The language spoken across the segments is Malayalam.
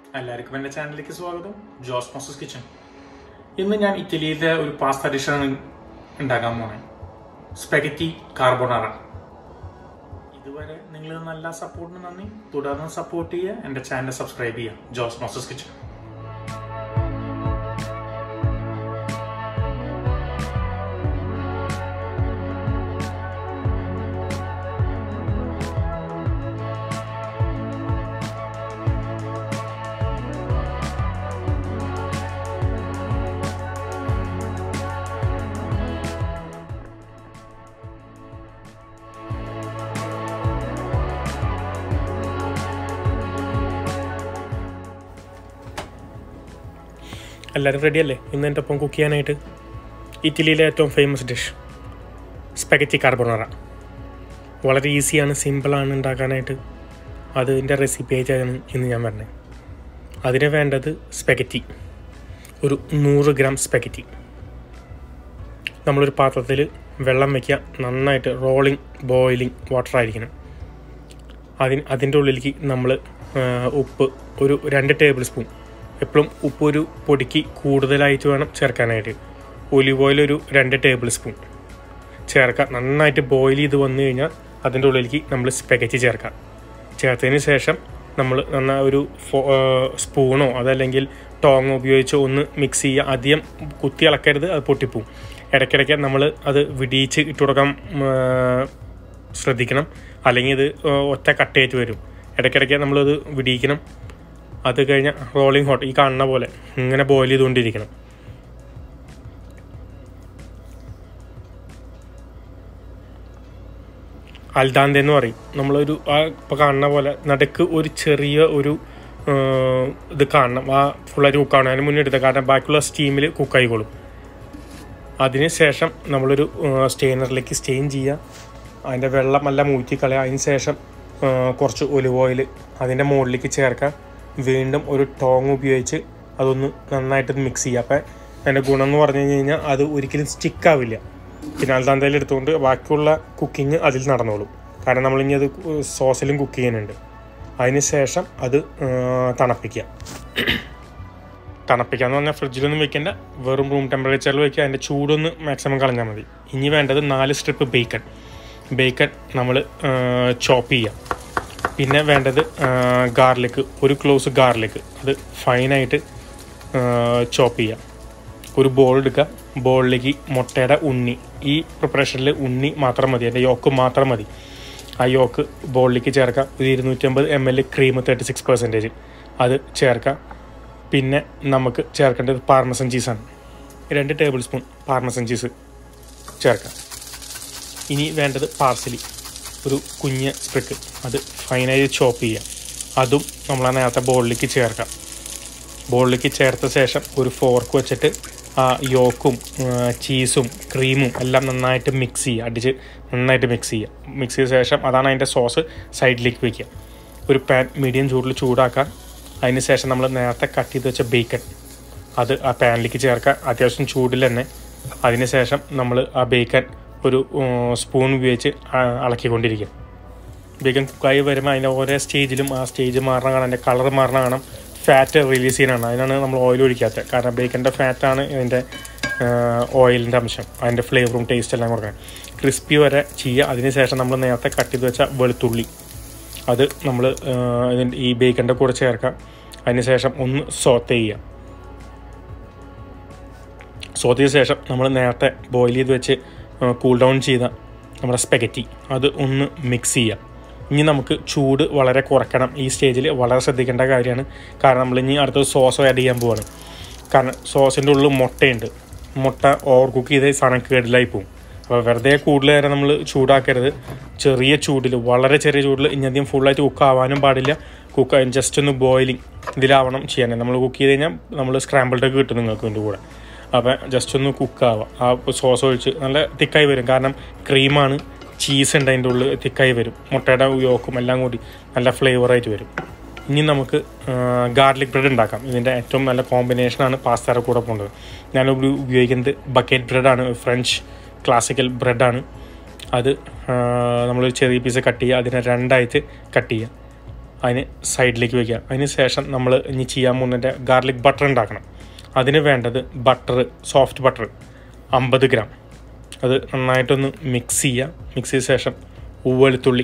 എല്ലാവർക്കും എൻ്റെ ചാനലിലേക്ക് സ്വാഗതം ജോസ് മോസസ് കിച്ചൺ ഇന്ന് ഞാൻ ഇറ്റലിയിലെ ഒരു പാസ്ത ഡിഷാണ് ഉണ്ടാക്കാൻ പോണേ സ്പെഗറ്റി കാർബോണറ ഇതുവരെ നിങ്ങൾ നല്ല സപ്പോർട്ടിന് നന്ദി തുടർന്ന് സപ്പോർട്ട് ചെയ്യുക എൻ്റെ ചാനൽ സബ്സ്ക്രൈബ് ചെയ്യുക ജോസ് മോസസ് കിച്ചൺ എല്ലാവരും റെഡിയല്ലേ ഇന്ന് എൻ്റെ ഒപ്പം കുക്ക് ചെയ്യാനായിട്ട് ഇറ്റലിയിലെ ഏറ്റവും ഫേമസ് ഡിഷ് സ്പെഗറ്റി കാർബോണറ വളരെ ഈസിയാണ് സിമ്പിളാണ് ഉണ്ടാക്കാനായിട്ട് അതിൻ്റെ റെസിപ്പി ആയിട്ടാണ് ഇന്ന് ഞാൻ പറഞ്ഞത് അതിന് വേണ്ടത് സ്പെഗറ്റി ഒരു നൂറ് ഗ്രാം സ്പെഗറ്റി നമ്മളൊരു പാത്രത്തിൽ വെള്ളം വയ്ക്കുക നന്നായിട്ട് റോളിംഗ് ബോയിലിംഗ് വാട്ടർ ആയിരിക്കണം അതിന് അതിൻ്റെ ഉള്ളിലേക്ക് നമ്മൾ ഉപ്പ് ഒരു രണ്ട് ടേബിൾ സ്പൂൺ എപ്പോഴും ഉപ്പ് ഒരു പൊടിക്ക് കൂടുതലായിട്ട് വേണം ചേർക്കാനായിട്ട് ഒലിവ് ഓയിൽ ഒരു രണ്ട് ടേബിൾ സ്പൂൺ ചേർക്കാം നന്നായിട്ട് ബോയിൽ ചെയ്ത് വന്നു കഴിഞ്ഞാൽ അതിൻ്റെ ഉള്ളിലേക്ക് നമ്മൾ സ്പെഗറ്റി ചേർക്കാം ചേർത്തതിന് ശേഷം നമ്മൾ നന്നായി ഒരു സ്പൂണോ അതല്ലെങ്കിൽ ടോങ്ങോ ഉപയോഗിച്ച് ഒന്ന് മിക്സ് ചെയ്യുക അധികം കുത്തി ഇളക്കരുത് അത് പൊട്ടിപ്പോവും ഇടയ്ക്കിടയ്ക്ക് നമ്മൾ അത് വിടിയിച്ച് ഇട്ട് കൊടുക്കാൻ ശ്രദ്ധിക്കണം അല്ലെങ്കിൽ ഇത് ഒറ്റ കട്ടയായിട്ട് വരും ഇടയ്ക്കിടയ്ക്ക് നമ്മളത് വിടിയിക്കണം അത് കഴിഞ്ഞ് റോളിംഗ് ഹോട്ട് ഈ കാണുന്ന പോലെ ഇങ്ങനെ ബോയിൽ ചെയ്തുകൊണ്ടിരിക്കണം അൽദാന്ത എന്ന് പറയും നമ്മളൊരു ആ ഇപ്പോൾ കാണുന്ന പോലെ നടുക്ക് ഒരു ചെറിയ ഒരു ഇത് കാണണം ആ ഫുള്ളായിട്ട് കുക്കാവണം അതിന് മുന്നേ എടുത്ത കാരണം ബാക്കിയുള്ള സ്റ്റീമിൽ കുക്കായിക്കോളും അതിന് ശേഷം നമ്മളൊരു സ്റ്റെയിനറിലേക്ക് സ്റ്റെയിൻ ചെയ്യുക അതിൻ്റെ വെള്ളം എല്ലാം ഊറ്റി കളയുക അതിന് ശേഷം കുറച്ച് ഒലിവ് ഓയിൽ അതിൻ്റെ മുകളിലേക്ക് ചേർക്കുക വീണ്ടും ഒരു ടോങ് ഉപയോഗിച്ച് അതൊന്ന് നന്നായിട്ട് മിക്സ് ചെയ്യുക അപ്പം അതിൻ്റെ ഗുണം എന്ന് പറഞ്ഞു കഴിഞ്ഞ് കഴിഞ്ഞാൽ അത് ഒരിക്കലും സ്റ്റിക്കാവില്ല പിന്നെ അൽതാന്തയിൽ എടുത്തുകൊണ്ട് ബാക്കിയുള്ള കുക്കിംഗ് അതിൽ നടന്നോളും കാരണം നമ്മളിനി അത് സോസിലും കുക്ക് ചെയ്യുന്നുണ്ട് അതിന് ശേഷം അത് തണുപ്പിക്കുക തണുപ്പിക്കുക എന്ന് പറഞ്ഞാൽ ഫ്രിഡ്ജിലൊന്നും വെക്കേണ്ട വെറും റൂം ടെമ്പറേച്ചറിൽ വെക്കുക അതിൻ്റെ ചൂടൊന്ന് മാക്സിമം കളഞ്ഞാൽ മതി ഇനി വേണ്ടത് നാല് സ്ട്രിപ്പ് ബേക്കൺ ബേക്കൺ നമ്മൾ ചോപ്പ് ചെയ്യുക പിന്നെ വേണ്ടത് ഗാർലിക്ക് ഒരു ക്ലോസ് ഗാർലിക്ക് അത് ഫൈനായിട്ട് ചോപ്പ് ചെയ്യുക ഒരു ബോൾ എടുക്കുക ബോളിലേക്ക് മുട്ടയുടെ ഉണ്ണി ഈ പ്രിപ്പറേഷനിൽ ഉണ്ണി മാത്രം മതി അതിൻ്റെ യോക്ക് മാത്രം മതി ആ യോക്ക് ബോളിലേക്ക് ചേർക്കുക ഒരു ഇരുന്നൂറ്റമ്പത് M L cream thirty six percentage അത് ചേർക്കുക പിന്നെ നമുക്ക് ചേർക്കേണ്ടത് പാർമസൻ ചീസാണ് രണ്ട് ടേബിൾ സ്പൂൺ പാർമസൻ ചീസ് ചേർക്കാം ഇനി വേണ്ടത് പാർസലി ഒരു കുഞ്ഞ് സ്പ്രിക്ക് അത് ഫൈനായി ചോപ്പ് ചെയ്യാം അതും നമ്മൾ ആ നേരത്തെ ബോളിലേക്ക് ചേർക്കാം ബോളിലേക്ക് ചേർത്ത ശേഷം ഒരു ഫോർക്ക് വെച്ചിട്ട് ആ യോക്കും ചീസും ക്രീമും എല്ലാം നന്നായിട്ട് മിക്സ് ചെയ്യുക അടിച്ച് നന്നായിട്ട് മിക്സ് ചെയ്യുക മിക്സ് ചെയ്ത ശേഷം അതാണ് അതിൻ്റെ സോസ് സൈഡിലേക്ക് വയ്ക്കുക ഒരു പാൻ മീഡിയം ചൂടിൽ ചൂടാക്കാം അതിന് ശേഷം നമ്മൾ നേരത്തെ കട്ട് ചെയ്ത് വെച്ച ബേക്കൺ അത് ആ പാനിലേക്ക് ചേർക്കുക അത്യാവശ്യം ചൂടിൽ തന്നെ അതിന് ശേഷം നമ്മൾ ആ ബേക്കൺ ഒരു സ്പൂൺ ഉപയോഗിച്ച് ഇളക്കിക്കൊണ്ടിരിക്കും ബേക്കൺ കുക്കായി വരുമ്പോൾ അതിൻ്റെ ഓരോ സ്റ്റേജിലും ആ സ്റ്റേജ് മാറണം കാണാം അതിൻ്റെ കളർ മാറണം കാണാം ഫാറ്റ് റിലീസ് ചെയ്യാനാണ് അതിനാണ് നമ്മൾ ഓയിൽ ഒഴിക്കാത്തത് കാരണം ബേക്കൻ്റെ ഫാറ്റാണ് ഇതിൻ്റെ ഓയിലിൻ്റെ അംശം അതിൻ്റെ ഫ്ലേവറും ടേസ്റ്റ് എല്ലാം കൊടുക്കാൻ ക്രിസ്പി വരെ ചെയ്യുക അതിനുശേഷം നമ്മൾ നേരത്തെ കട്ട് ചെയ്ത് വെച്ച വെളുത്തുള്ളി അത് നമ്മൾ ഇതിൻ്റെ ഈ ബേക്കൻ്റെ കൂടെ ചേർക്കാം അതിനുശേഷം ഒന്ന് സോത്ത് ചെയ്യുക സോത്ത് ചെയ്ത ശേഷം നമ്മൾ നേരത്തെ ബോയിൽ ചെയ്ത് വെച്ച് കൂൾ ഡൗൺ ചെയ്ത നമ്മുടെ സ്പെഗറ്റി അത് ഒന്ന് മിക്സ് ചെയ്യുക ഇനി നമുക്ക് ചൂട് വളരെ കുറയ്ക്കണം ഈ സ്റ്റേജിൽ വളരെ ശ്രദ്ധിക്കേണ്ട കാര്യമാണ് കാരണം നമ്മൾ ഇനി അടുത്ത സോസ് ആഡ് ചെയ്യാൻ പോവാണ് കാരണം സോസിൻ്റെ ഉള്ളിൽ മുട്ടയുണ്ട് മുട്ട ഓവർ കുക്ക് ചെയ്ത് സാധനം കേടിലായി പോകും അപ്പോൾ വെറുതെ കൂടുതൽ നേരം നമ്മൾ ചൂടാക്കരുത് ചെറിയ ചൂടിൽ വളരെ ചെറിയ ചൂടിൽ ഇനി അധികം ഫുള്ളായിട്ട് കുക്ക് ആവാനും പാടില്ല കുക്ക് ജസ്റ്റ് ഒന്ന് ബോയിലിംഗ് ഇതിലാവണം ചെയ്യാൻ നമ്മൾ കുക്ക് ചെയ്ത് കഴിഞ്ഞാൽ നമ്മൾ സ്ക്രാമ്പിൾഡ് ഒക്കെ കിട്ടും നിങ്ങൾക്ക് ഇതിൻ്റെ കൂടെ അപ്പോൾ ജസ്റ്റ് ഒന്ന് കുക്കാവുക ആ സോസ് ഒഴിച്ച് നല്ല തിക്കായി വരും കാരണം ക്രീമാണ് ചീസ് ഉണ്ട് അതിൻ്റെ ഉള്ളിൽ തിക്കായി വരും മുട്ടയുടെ യോക്കും എല്ലാം കൂടി നല്ല ഫ്ലേവറായിട്ട് വരും ഇനി നമുക്ക് ഗാർലിക് ബ്രെഡ് ഉണ്ടാക്കാം ഇതിൻ്റെ ഏറ്റവും നല്ല കോമ്പിനേഷനാണ് പാസ്തയുടെ കൂടെ പോകുന്നത് ഞാൻ ഉപയോഗിക്കുന്നത് ബക്കറ്റ് ബ്രെഡാണ് ഫ്രഞ്ച് ക്ലാസിക്കൽ ബ്രെഡാണ് അത് നമ്മളൊരു ചെറിയ പീസ് കട്ട് ചെയ്യുക അതിനെ രണ്ടായിട്ട് കട്ട് ചെയ്യുക അതിന് സൈഡിലേക്ക് വയ്ക്കുക അതിന് ശേഷം നമ്മൾ ഇനി ചെയ്യാൻ പോകുന്നതിൻ്റെ ഗാർലിക് ബട്ടർ ഉണ്ടാക്കണം അതിന് വേണ്ടത് ബട്ടർ സോഫ്റ്റ് ബട്ടർ അമ്പത് ഗ്രാം അത് നന്നായിട്ടൊന്ന് മിക്സ് ചെയ്യുക മിക്സ് ചെയ്ത ശേഷം വെളുത്തുള്ളി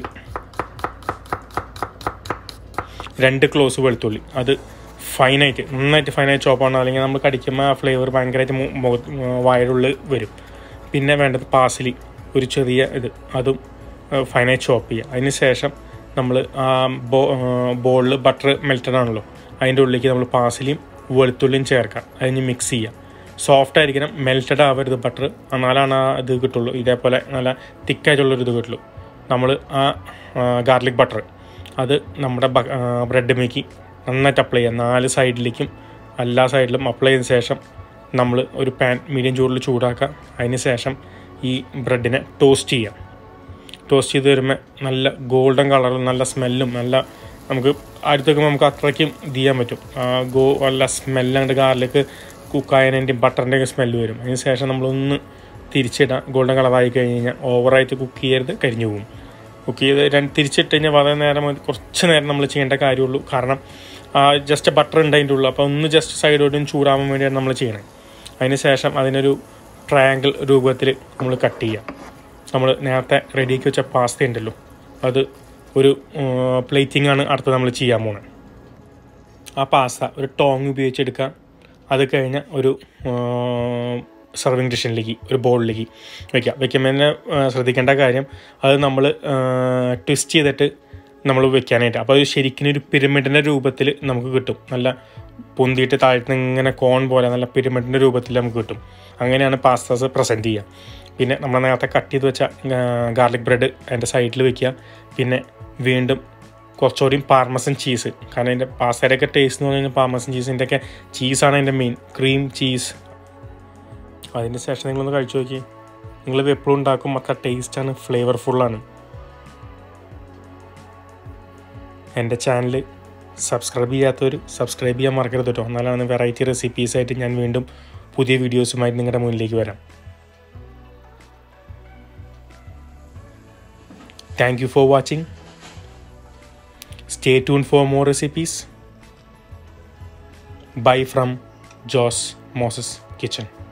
രണ്ട് ക്ലോസ് വെളുത്തുള്ളി അത് ഫൈനായിട്ട് നന്നായിട്ട് ഫൈനായിട്ട് ചോപ്പാണ് അല്ലെങ്കിൽ നമ്മൾ കടിക്കുമ്പോൾ ആ ഫ്ലേവർ ഭയങ്കരമായിട്ട് മു- മുഖത്ത് വായുള്ളിൽ വരും പിന്നെ വേണ്ടത് പാസിലി ഒരു ചെറിയ ഇത് അതും ഫൈനായിട്ട് ചോപ്പ് ചെയ്യുക അതിന് ശേഷം നമ്മൾ ആ ബോ ബോളിൽ ബട്ടർ മെൽറ്റഡ് ആണല്ലോ അതിൻ്റെ ഉള്ളിലേക്ക് നമ്മൾ പാസിലിയും വെളുത്തുള്ളിയും ചേർക്കാം അതിന് മിക്സ് ചെയ്യുക സോഫ്റ്റ് ആയിരിക്കണം മെൽറ്റഡ് ആവരുത് ബട്ടർ എന്നാലാണ് ആ ഇത് കിട്ടുള്ളൂ ഇതേപോലെ നല്ല തിക്കായിട്ടുള്ളൊരു ഇത് കിട്ടുള്ളൂ നമ്മൾ ആ ഗാർലിക് ബട്ടർ അത് നമ്മുടെ ബ്രെഡ് മേക്ക് നന്നായിട്ട് അപ്ലൈ ചെയ്യുക നാല് സൈഡിലേക്കും എല്ലാ സൈഡിലും അപ്ലൈ ചെയ്തതിന് ശേഷം നമ്മൾ ഒരു പാൻ മീഡിയം ചൂടിൽ ചൂടാക്കുക അതിന് ശേഷം ഈ ബ്രെഡിനെ ടോസ്റ്റ് ചെയ്യാം ടോസ്റ്റ് ചെയ്ത് വരുമ്പോൾ നല്ല ഗോൾഡൻ കളറും നല്ല സ്മെല്ലും നല്ല നമുക്ക് അടുത്തൊക്കെ നമുക്ക് അത്രയ്ക്കും ഇത് ചെയ്യാൻ പറ്റും ആ ഗോ നല്ല സ്മെല്ലുണ്ട് ഗാർലിക്ക് കുക്കായതിൻ്റെയും ബട്ടറിൻ്റെയൊക്കെ സ്മെല്ല് വരും അതിന് ശേഷം നമ്മളൊന്ന് തിരിച്ചിടാം ഗോൾഡൻ കളറായി കഴിഞ്ഞ് കഴിഞ്ഞാൽ ഓവറായിട്ട് കുക്ക് ചെയ്യരുത് കരിഞ്ഞു പോകും കുക്ക് ചെയ്ത് രണ്ട് തിരിച്ചിട്ട് കഴിഞ്ഞാൽ വളരെ നേരം മതി കുറച്ച് നേരം നമ്മൾ ചെയ്യേണ്ട കാര്യമുള്ളൂ കാരണം ജസ്റ്റ് ബട്ടർ ഉണ്ട് അതിൻ്റെ ഉള്ളൂ അപ്പോൾ ഒന്ന് ജസ്റ്റ് സൈഡോട്ടും ചൂടാവാൻ വേണ്ടിയാണ് നമ്മൾ ചെയ്യണത് അതിന് ശേഷം അതിനൊരു ട്രയാങ്കിൾ രൂപത്തിൽ നമ്മൾ കട്ട് ചെയ്യാം നമ്മൾ നേരത്തെ റെഡിയാക്കി വെച്ച പാസ്ത ഉണ്ടല്ലോ അത് ഒരു പ്ലേറ്റിംഗ് ആണ് അടുത്ത് നമ്മൾ ചെയ്യാൻ പോകുന്നത് ആ പാസ്ത ഒരു ടോങ് ഉപയോഗിച്ചെടുക്കാം അത് കഴിഞ്ഞ് ഒരു സർവിങ് ഡിഷിലേക്ക് ഒരു ബോളിലേക്ക് വെക്കാം വെക്കുമ്പോൾ തന്നെ ആ, ശ്രദ്ധിക്കേണ്ട കാര്യം അത് നമ്മൾ ട്വിസ്റ്റ് ചെയ്തിട്ട് നമ്മൾ വെക്കാനായിട്ട് അപ്പോൾ അത് ശരിക്കും ഒരു പിരമിഡിൻ്റെ രൂപത്തിൽ നമുക്ക് കിട്ടും നല്ല പൊന്തിയിട്ട് താഴ്ത്ത് ഇങ്ങനെ കോൺ പോലെ നല്ല പിരമിഡിൻ്റെ രൂപത്തിൽ നമുക്ക് കിട്ടും അങ്ങനെയാണ് പാസ്താസ് പ്രസൻറ്റ് ചെയ്യുക പിന്നെ നമ്മൾ നേരത്തെ കട്ട് ചെയ്ത് വെച്ച ഗാർലിക് ബ്രെഡ് അതിൻ്റെ സൈഡിൽ വെക്കുക പിന്നെ വീണ്ടും കുറച്ചുകൂടിയും പാർമസൻ ചീസ് കാരണം അതിൻ്റെ പാസ്തയുടെയൊക്കെ ടേസ്റ്റ് എന്ന് പറഞ്ഞാൽ പാർമസൻ ചീസിൻ്റെ ഒക്കെ ചീസാണ് അതിൻ്റെ മെയിൻ ക്രീം ചീസ് അതിന് ശേഷം നിങ്ങളൊന്ന് കഴിച്ചു നോക്കി നിങ്ങളിത് എപ്പോഴും ഉണ്ടാക്കും അത്ര ടേസ്റ്റാണ് ഫ്ലേവർഫുള്ളാണ് എൻ്റെ ചാനൽ സബ്സ്ക്രൈബ് ചെയ്യാത്തവർ സബ്സ്ക്രൈബ് ചെയ്യാൻ മറക്കരുത് കേട്ടോ എന്നാലാണ് വെറൈറ്റി റെസിപ്പീസായിട്ട് ഞാൻ വീണ്ടും പുതിയ വീഡിയോസുമായിട്ട് നിങ്ങളുടെ മുന്നിലേക്ക് വരാം thank you for watching stay tune for more recipes bye from Jose Moses kitchen